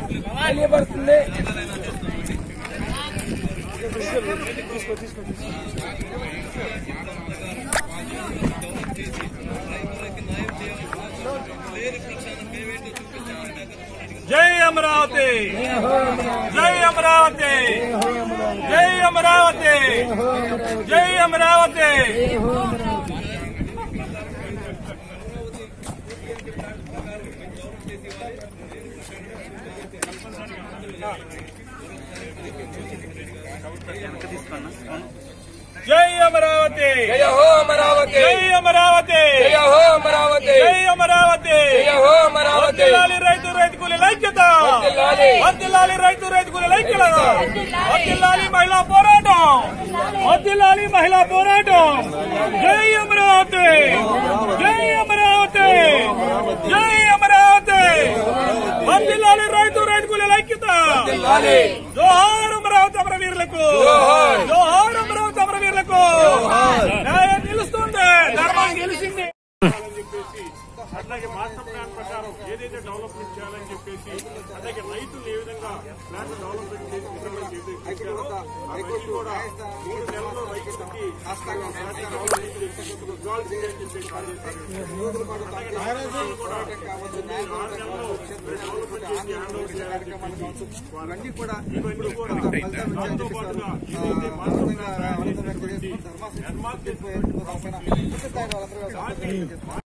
తెలియబడుతుంది జై అమరావతి జై అమరావతి జై అమరావతి జై అమరావతి జై అమరావతి జయ హో అమరావతి జై అమరావతి జయ హో అమరావతి జై అమరావతి జయ హో అమరావతి వర్ధిల్లాలి రైతు రైతు కూలీల ఐక్యత వర్ధిల్లాలి. వర్ధిల్లాలి రైతు రైతు కూలీల ఐక్యత వర్ధిల్లాలి మహిళా పోరాటం వర్ధిల్లాలి మహిళా పోరాటం జై అమరావతి జై అమరావతి జై అమరావతి వర్ధిల్లాలి రైతు రైతు కూలీల ఐక్యత వర్ధిల్లాలి. జోహార్ అమరావతి అమరవీరులకు జోహార్. జోహార్ అమరావతి అమరవీరులకు న్యాయం నిలుస్తుంది ధర్మం గెలిచింది అట్లాగే మాస్టర్ ప్లాన్ ప్రకారం ఏదైతే డెవలప్మెంట్ చేయాలని చెప్పేసి అట్లాగే రైతులు ఏ విధంగా ప్లాన్ డెవలప్మెంట్ చేసి విధంగా చేసి చేశారో అవన్నీ కూడా మూడు నెలల్లో రైతులకి ఉద్యోగాలు చేయాలని చెప్పేసి అలాగే రైతులు కూడా తొమ్మిది, ఆరు నెలల్లో డెవలప్మెంట్ చేసి హ్యాండ్ ఓవర్ చేయాలని చెప్పేసి ఇవన్నీ కూడా ఇవన్నీ కూడా దాంతో పాటుగా ఏదైతే మాస్టర్ ప్లాన్ తయారు చేసినటువంటి నిర్మాత పూర్తి స్థాయిలో వాళ్ళందరూ